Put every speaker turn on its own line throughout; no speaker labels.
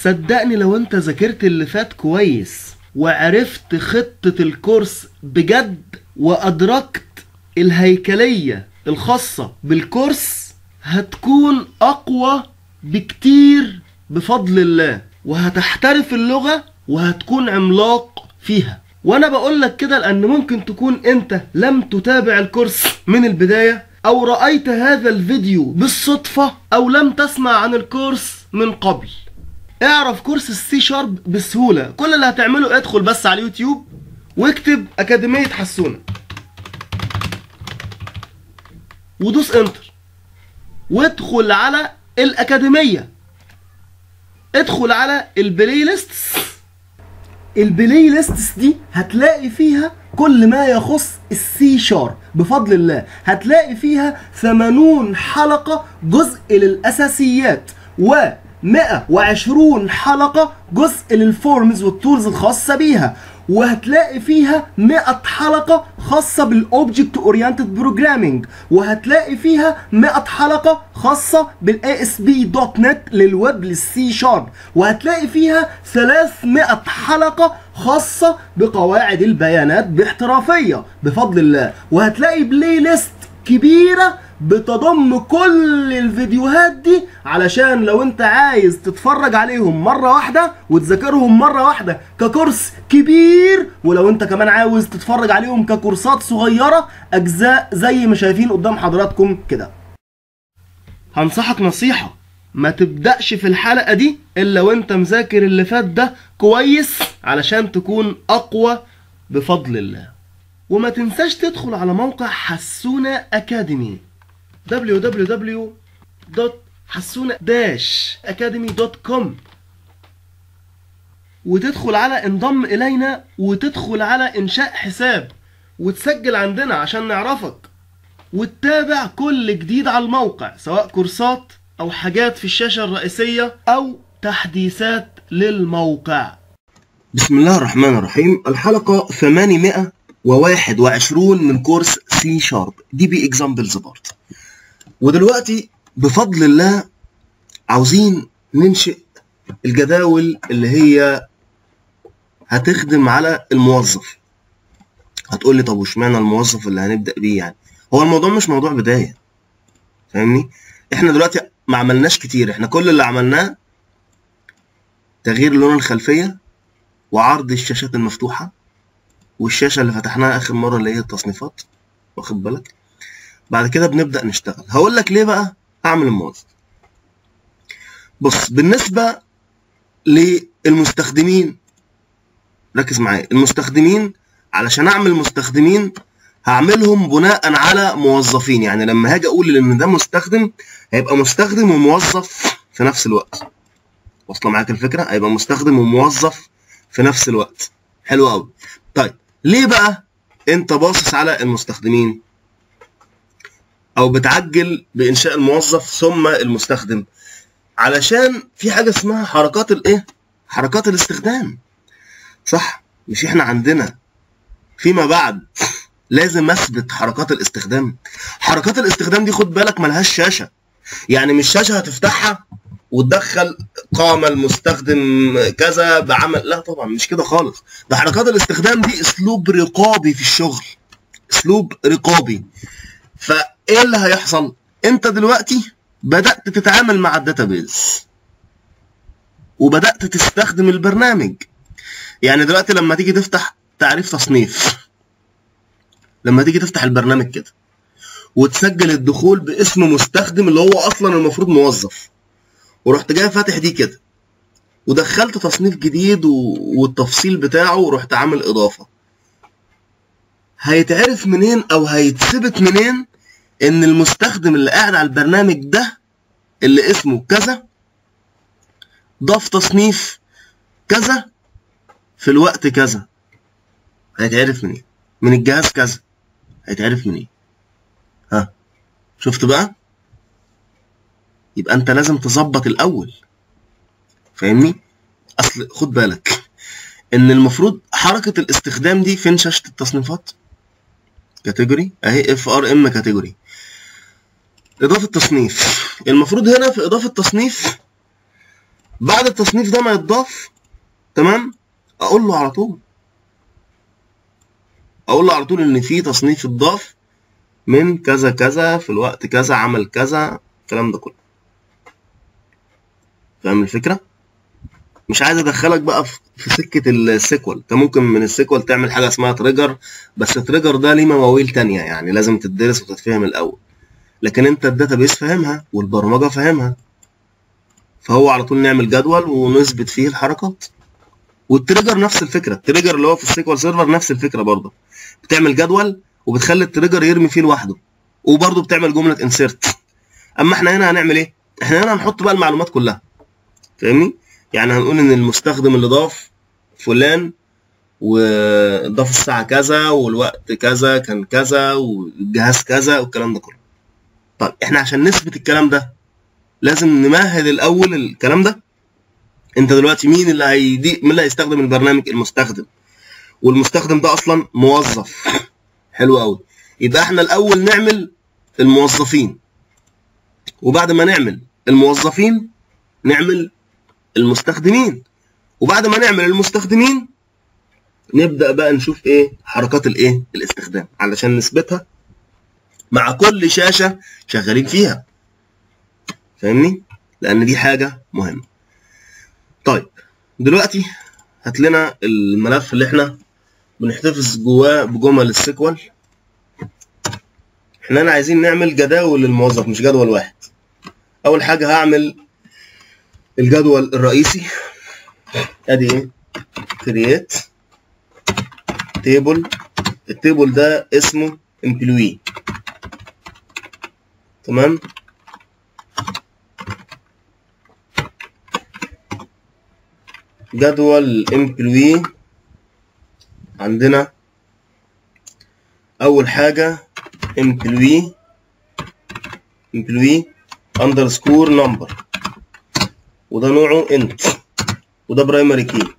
صدقني لو انت ذاكرت اللي فات كويس وعرفت خطة الكورس بجد وأدركت الهيكلية الخاصة بالكورس هتكون أقوى بكتير بفضل الله وهتحترف اللغة وهتكون عملاق فيها وانا بقول لك كده لان ممكن تكون انت لم تتابع الكورس من البداية او رأيت هذا الفيديو بالصدفة او لم تسمع عن الكورس من قبل اعرف كورس السي شارب بسهولة كل اللي هتعمله ادخل بس على اليوتيوب واكتب اكاديمية حسونة ودوس انتر وادخل على الاكاديمية ادخل على البلاي ليست البلاي ليستس دي هتلاقي فيها كل ما يخص السي شارب بفضل الله هتلاقي فيها 80 حلقة جزء للأساسيات و 120 حلقة جزء للفورمز والتولز الخاصة بيها وهتلاقي فيها 100 حلقة خاصة بالاوبجكت اورينتد بروجرامينج وهتلاقي فيها 100 حلقة خاصة بالاي اس بي دوت نت للويب للسي شارب وهتلاقي فيها 300 حلقة خاصة بقواعد البيانات باحترافية بفضل الله وهتلاقي بلاي ليست كبيرة بتضم كل الفيديوهات دي علشان لو انت عايز تتفرج عليهم مرة واحدة وتذاكرهم مرة واحدة ككورس كبير ولو انت كمان عاوز تتفرج عليهم ككورسات صغيرة اجزاء زي ما شايفين قدام حضراتكم كده هنصحك نصيحة ما تبدأش في الحلقة دي الا وانت مذاكر اللي فات ده كويس علشان تكون اقوى بفضل الله وما تنساش تدخل على موقع حسونة أكاديمي www.حسونة-academy.com وتدخل على انضم إلينا وتدخل على إنشاء حساب وتسجل عندنا عشان نعرفك وتتابع كل جديد على الموقع سواء كورسات أو حاجات في الشاشة الرئيسية أو تحديثات للموقع
بسم الله الرحمن الرحيم الحلقة 821 من كورس سي شارب دي بي اكزامبلز بارت ودلوقتي بفضل الله عاوزين ننشئ الجداول اللي هي هتخدم على الموظف هتقول لي طب واشمعنى الموظف اللي هنبدأ بيه يعني هو الموضوع مش موضوع بداية فاهمني احنا دلوقتي ما عملناش كتير احنا كل اللي عملناه تغيير لون الخلفية وعرض الشاشات المفتوحة والشاشة اللي فتحناها آخر مرة اللي هي التصنيفات واخد بالك بعد كده بنبدأ نشتغل هقول لك ليه بقى أعمل الموظف بص بالنسبة للمستخدمين ركز معايا المستخدمين علشان أعمل مستخدمين هعملهم بناء على موظفين يعني لما هاجي أقول إن ده مستخدم هيبقى مستخدم وموظف في نفس الوقت واصلة معاك الفكرة هيبقى مستخدم وموظف في نفس الوقت حلو قوي طيب ليه بقى انت باصص على المستخدمين او بتعجل بانشاء الموظف ثم المستخدم علشان في حاجه اسمها حركات الايه حركات الاستخدام صح مش احنا عندنا فيما بعد لازم اثبت حركات الاستخدام حركات الاستخدام دي خد بالك ملهاش شاشه يعني مش شاشه هتفتحها وتدخل قام المستخدم كذا بعمل لا طبعا مش كده خالص ده حركات الاستخدام دي اسلوب رقابي في الشغل اسلوب رقابي فايه اللي هيحصل انت دلوقتي بدات تتعامل مع الداتابيز وبدات تستخدم البرنامج يعني دلوقتي لما تيجي تفتح تعريف تصنيف لما تيجي تفتح البرنامج كده وتسجل الدخول باسم مستخدم اللي هو اصلا المفروض موظف ورحت جاي فاتح دي كده ودخلت تصنيف جديد و... والتفصيل بتاعه ورحت عامل اضافه هيتعرف منين او هيتثبت منين ان المستخدم اللي قاعد على البرنامج ده اللي اسمه كذا ضاف تصنيف كذا في الوقت كذا هيتعرف منين من الجهاز كذا هيتعرف منين ها شفت بقى يبقى انت لازم تظبط الاول فاهمني اصل خد بالك ان المفروض حركه الاستخدام دي فين شاشه التصنيفات كاتيجوري اهي اف ار ام كاتيجوري اضافه تصنيف المفروض هنا في اضافه تصنيف بعد التصنيف ده ما يتضاف تمام اقول له على طول اقول له على طول ان في تصنيف اتضاف من كذا كذا في الوقت كذا عمل كذا الكلام ده كله فاهم الفكره مش عايز ادخلك بقى في في سكه السيكوال انت ممكن من السيكوال تعمل حاجه اسمها تريجر بس التريجر ده ليه مواويل تانية يعني لازم تدرس وتتفهم الاول لكن انت الداتابيس فاهمها والبرمجه فاهمها فهو على طول نعمل جدول ونثبت فيه الحركات والتريجر نفس الفكره التريجر اللي هو في السيكوال سيرفر نفس الفكره برضه بتعمل جدول وبتخلي التريجر يرمي فيه لوحده وبرضه بتعمل جمله انسيرت اما احنا هنا هنعمل ايه احنا هنا هنحط بقى المعلومات كلها فاهمني يعني هنقول ان المستخدم اللي ضاف فلان وضاف الساعه كذا والوقت كذا كان كذا والجهاز كذا والكلام ده كله طيب احنا عشان نثبت الكلام ده لازم نمهد الاول الكلام ده انت دلوقتي مين اللي هيدي مين اللي هيستخدم البرنامج المستخدم والمستخدم ده اصلا موظف حلو قوي يبقى احنا الاول نعمل الموظفين وبعد ما نعمل الموظفين نعمل المستخدمين وبعد ما نعمل المستخدمين نبدا بقى نشوف ايه حركات الايه الاستخدام علشان نثبتها مع كل شاشه شغالين فيها فاهمني لان دي حاجه مهمه طيب دلوقتي هات لنا الملف اللي احنا بنحتفظ جواه بجمل السيكوال احنا هنا عايزين نعمل جداول للموظف مش جدول واحد اول حاجه هعمل الجدول الرئيسي ادي ايه create table التيبل ده اسمه employee تمام جدول employee عندنا اول حاجه employee employee underscore number وده نوعه int وده برايمري كي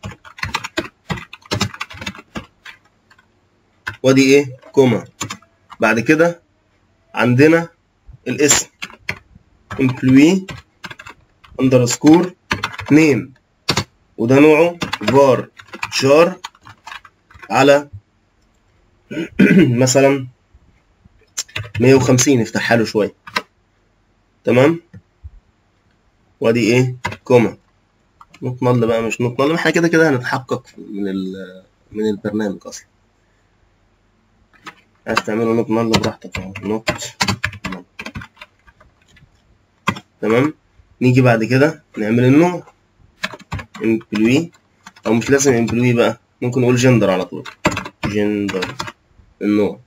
وادي ايه كوما بعد كده عندنا الاسم employee underscore name وده نوعه var char على مثلا 150 افتحها له شويه تمام وادي ايه كوما نوت نل بقى مش نوت نل احنا كده كده هنتحقق من ال من البرنامج اصلا عايز تعمله نوت نل براحتك اهو نوت نل تمام نيجي بعد كده نعمل النوع امبلوي او مش لازم امبلوي بقى ممكن نقول جندر على طول جندر النوع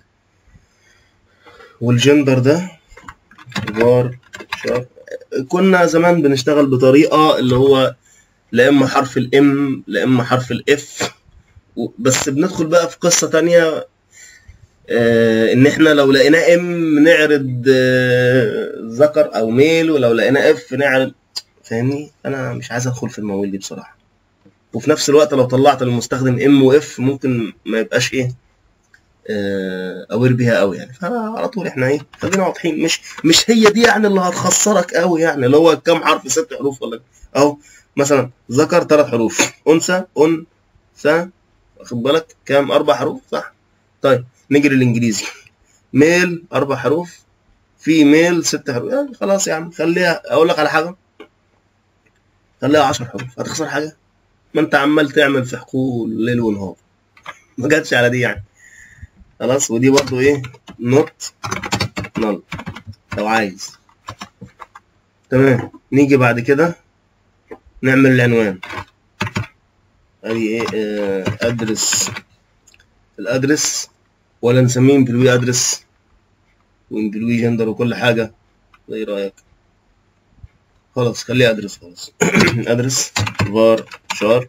والجندر ده var شار كنا زمان بنشتغل بطريقه اللي هو لا اما حرف الام لا اما حرف الاف بس بندخل بقى في قصه تانية آه ان احنا لو لقيناه ام نعرض آه ذكر او ميل ولو لقيناه اف نعرض فاهمني انا مش عايز ادخل في المواويل دي بصراحه وفي نفس الوقت لو طلعت للمستخدم ام واف ممكن ما يبقاش ايه آه اوير بيها قوي يعني فعلى طول احنا ايه خلينا واضحين مش مش هي دي يعني اللي هتخسرك قوي يعني اللي هو كام حرف ست حروف ولا اهو مثلا ذكر ثلاث حروف انثى انثى واخد بالك كام اربع حروف صح طيب نيجي للانجليزي ميل اربع حروف في ميل ست حروف يعني خلاص يا عم خليها اقول لك على حاجه خليها 10 حروف هتخسر حاجه ما انت عمال تعمل في حقوق ليل ونهار ما جاتش على دي يعني خلاص ودي برضو ايه نوت نل لو عايز تمام نيجي بعد كده نعمل العنوان ادي ايه اه ادرس الادرس ولا نسميه امبلوي ادرس وامبلوي جندر وكل حاجه ايه رايك خلاص خليه ادرس خلاص ادرس فار شار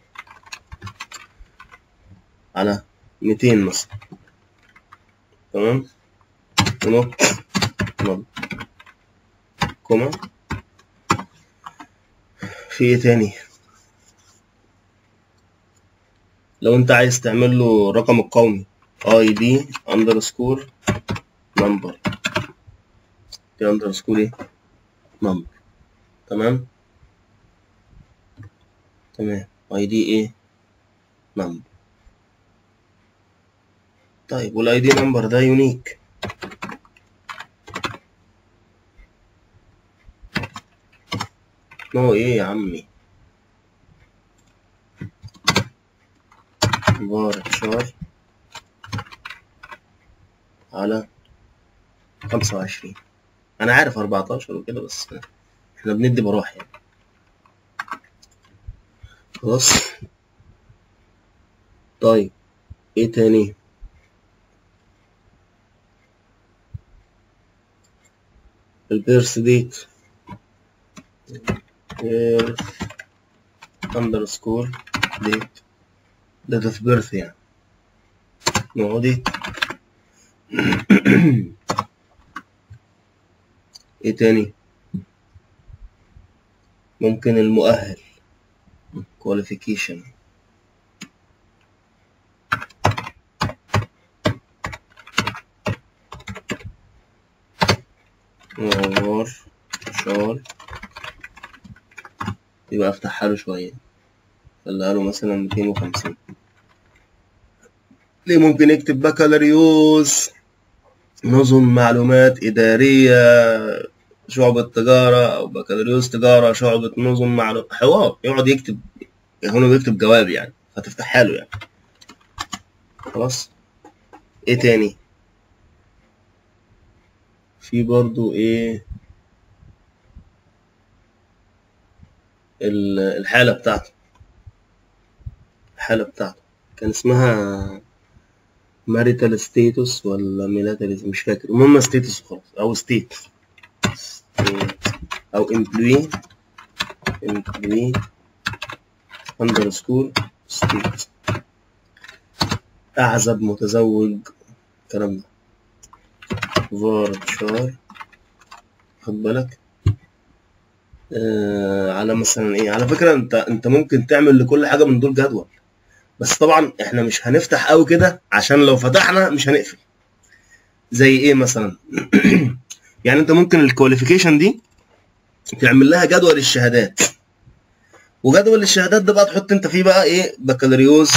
على 200 مثلا تمام ونوت نل كوما في ايه تاني لو انت عايز تعمل له رقم القومي اي دي اندرسكور نمبر دي اندرسكور ايه نمبر تمام تمام اي دي ايه نمبر طيب والاي دي نمبر ده يونيك نوع ايه يا عمي بار شهر على خمسة وعشرين أنا عارف أربعتاشر وكده بس إحنا بندي براح يعني خلاص طيب إيه تاني البيرث ديت بيرث اندرسكور ديت ديت اوف بيرث يعني نوع ديت ايه تاني ممكن المؤهل qualification نور شار يبقى افتحها له شوية خليها له مثلا ميتين وخمسين ليه ممكن يكتب بكالوريوس نظم معلومات إدارية شعبة تجارة أو بكالوريوس تجارة شعبة نظم معلومات حوار يقعد يكتب هنا بيكتب جواب يعني فتفتحها له يعني خلاص ايه تاني في برضو ايه ال- الحالة بتاعته الحالة بتاعته كان اسمها ماريتال ستيتوس ولا ميلاتال مش فاكر المهم ستيتوس خلاص او ستيت او امبلوي امبلوي اندرسكور ستيت اعزب متزوج الكلام ده فارتشار خد بالك آه على مثلا ايه على فكره انت انت ممكن تعمل لكل حاجه من دول جدول بس طبعا احنا مش هنفتح قوي كده عشان لو فتحنا مش هنقفل زي ايه مثلا يعني انت ممكن الكواليفيكيشن دي تعمل لها جدول الشهادات وجدول الشهادات ده بقى تحط انت فيه بقى ايه بكالوريوس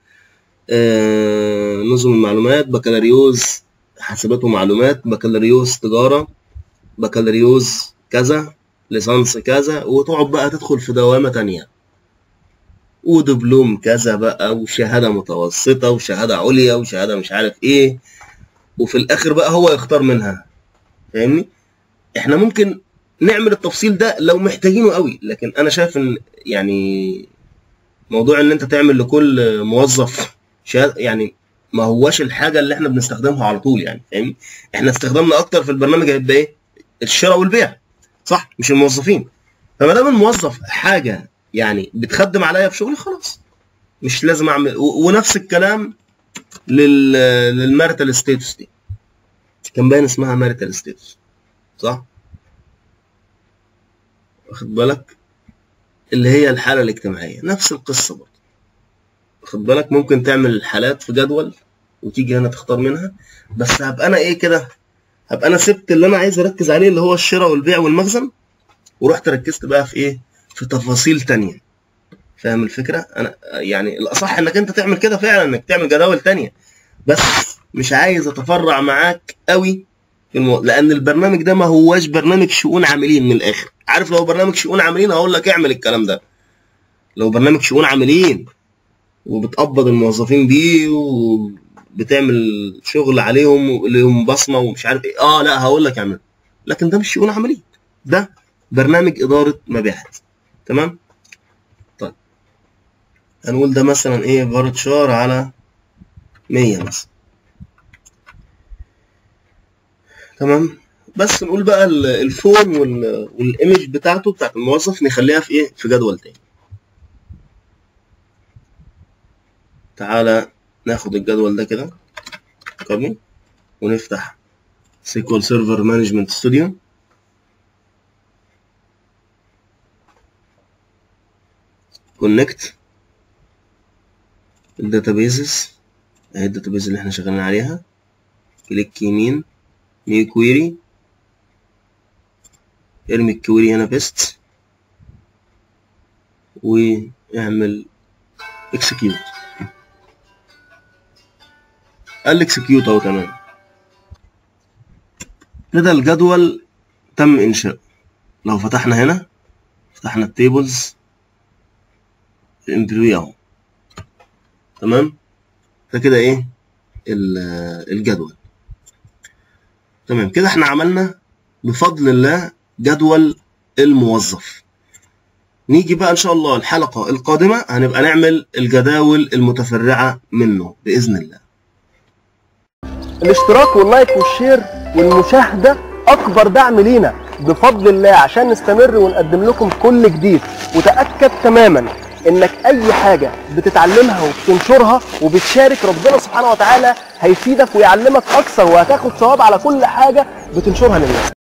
آه نظم المعلومات بكالوريوس حاسبات ومعلومات بكالوريوس تجاره بكالوريوس كذا ليسانس كذا وتقعد بقى تدخل في دوامه تانية ودبلوم كذا بقى وشهاده متوسطه وشهاده عليا وشهاده مش عارف ايه وفي الاخر بقى هو يختار منها فاهمني احنا ممكن نعمل التفصيل ده لو محتاجينه قوي لكن انا شايف ان يعني موضوع ان انت تعمل لكل موظف شهاده يعني ما هواش الحاجه اللي احنا بنستخدمها على طول يعني فاهمني احنا استخدامنا اكتر في البرنامج هيبقى ايه الشراء والبيع صح مش الموظفين فما دام الموظف حاجه يعني بتخدم عليا في شغلي خلاص مش لازم اعمل و- ونفس الكلام لل للماريتال ستيتس دي كان باين اسمها ماريتال ستيتس صح واخد بالك اللي هي الحاله الاجتماعيه نفس القصه برضه واخد بالك ممكن تعمل الحالات في جدول وتيجي هنا تختار منها بس هبقى انا ايه كده هبقى انا سبت اللي انا عايز اركز عليه اللي هو الشراء والبيع والمخزن ورحت ركزت بقى في ايه في تفاصيل تانية فاهم الفكرة انا يعني الاصح انك انت تعمل كده فعلا انك تعمل جداول تانية بس مش عايز اتفرع معاك قوي في المو... لان البرنامج ده ما هواش برنامج شؤون عاملين من الاخر عارف لو برنامج شؤون عاملين هقول لك اعمل الكلام ده لو برنامج شؤون عاملين وبتقبض الموظفين بيه وبتعمل شغل عليهم وليهم بصمه ومش عارف ايه اه لا هقول لك اعمل لكن ده مش شؤون عاملين ده برنامج اداره مبيعات تمام طيب هنقول ده مثلا ايه فارتشار على 100 مثلا تمام بس نقول بقى ال- الفون وال- والايمج بتاعته بتاعت الموظف نخليها في ايه في جدول تاني تعالى ناخد الجدول ده كده كوبي ونفتح سيكوال سيرفر مانجمنت ستوديو كونكت الداتابيزز اهي الداتابيز اللي احنا شغالين عليها كليك يمين نيو كويري ارمي الكويري هنا بيست اعمل اكسكيوت قال لي اكسكيوت اهو تمام كده الجدول تم انشاؤه لو فتحنا هنا فتحنا التيبلز الامبلوي اهو تمام ده كده ايه ال- الجدول تمام كده احنا عملنا بفضل الله جدول الموظف نيجي بقى ان شاء الله الحلقة القادمة هنبقى نعمل الجداول المتفرعة منه بإذن الله
الاشتراك واللايك والشير والمشاهدة أكبر دعم لينا بفضل الله عشان نستمر ونقدم لكم كل جديد وتأكد تماما إنك أي حاجة بتتعلمها وبتنشرها وبتشارك ربنا سبحانه وتعالى هيفيدك ويعلمك أكثر وهتاخد ثواب على كل حاجة بتنشرها للناس